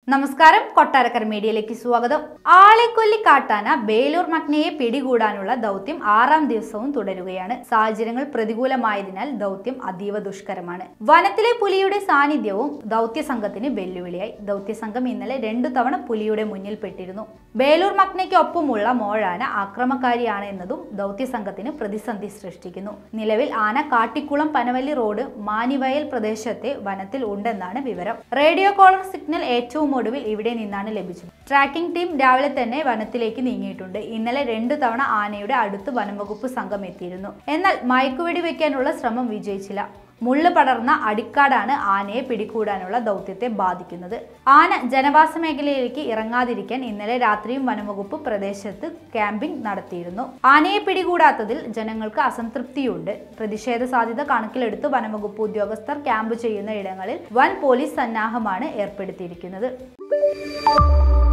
നമസ്കാരം കൊട്ടാരക്കര മീഡിയയിലേക്ക് സ്വാഗതം ആളെക്കൊല്ലി കാട്ടാന ബേലൂർ മഗ്നയെ പിടികൂടാനുള്ള ദൗത്യം ആറാം ദിവസവും തുടരുകയാണ് സാഹചര്യങ്ങൾ പ്രതികൂലമായതിനാൽ ദൗത്യം അതീവ ദുഷ്കരമാണ് വനത്തിലെ പുലിയുടെ സാന്നിധ്യവും ദൗത്യ സംഘത്തിന് വെല്ലുവിളിയായി ദൗത്യ സംഘം ഇന്നലെ രണ്ടു തവണ പുലിയുടെ മുന്നിൽ പെട്ടിരുന്നു ബേലൂർ മഗ്നയ്ക്കൊപ്പമുള്ള മോഴാന ആക്രമക്കാരിയാണ് എന്നതും ദൗത്യ സംഘത്തിന് പ്രതിസന്ധി സൃഷ്ടിക്കുന്നു നിലവിൽ ആന കാട്ടിക്കുളം പനവല്ലി റോഡ് മാനിവയൽ പ്രദേശത്തെ വനത്തിൽ ഉണ്ടെന്നാണ് വിവരം റേഡിയോ കോളർ സിഗ്നൽ ഏറ്റവും ഒടുവിൽ ഇവിടെ നിന്നാണ് ലഭിച്ചത് ട്രാക്കിംഗ് ടീം രാവിലെ തന്നെ വനത്തിലേക്ക് നീങ്ങിയിട്ടുണ്ട് ഇന്നലെ രണ്ടു തവണ ആനയുടെ അടുത്ത് വനംവകുപ്പ് സംഘം എത്തിയിരുന്നു എന്നാൽ മയക്കുവെടി വെക്കാനുള്ള ശ്രമം വിജയിച്ചില്ല മുള്ളു പടർന്ന അടിക്കാടാണ് ആനയെ പിടികൂടാനുള്ള ദൗത്യത്തെ ബാധിക്കുന്നത് ആന ജനവാസ മേഖലയിലേക്ക് ഇറങ്ങാതിരിക്കാൻ ഇന്നലെ രാത്രിയും വനംവകുപ്പ് പ്രദേശത്ത് ക്യാമ്പിംഗ് നടത്തിയിരുന്നു ആനയെ പിടികൂടാത്തതിൽ ജനങ്ങൾക്ക് അസംതൃപ്തിയുണ്ട് പ്രതിഷേധ സാധ്യത കണക്കിലെടുത്ത് വനംവകുപ്പ് ഉദ്യോഗസ്ഥർ ക്യാമ്പ് ചെയ്യുന്ന ഇടങ്ങളിൽ വൻ പോലീസ് സന്നാഹമാണ് ഏർപ്പെടുത്തിയിരിക്കുന്നത്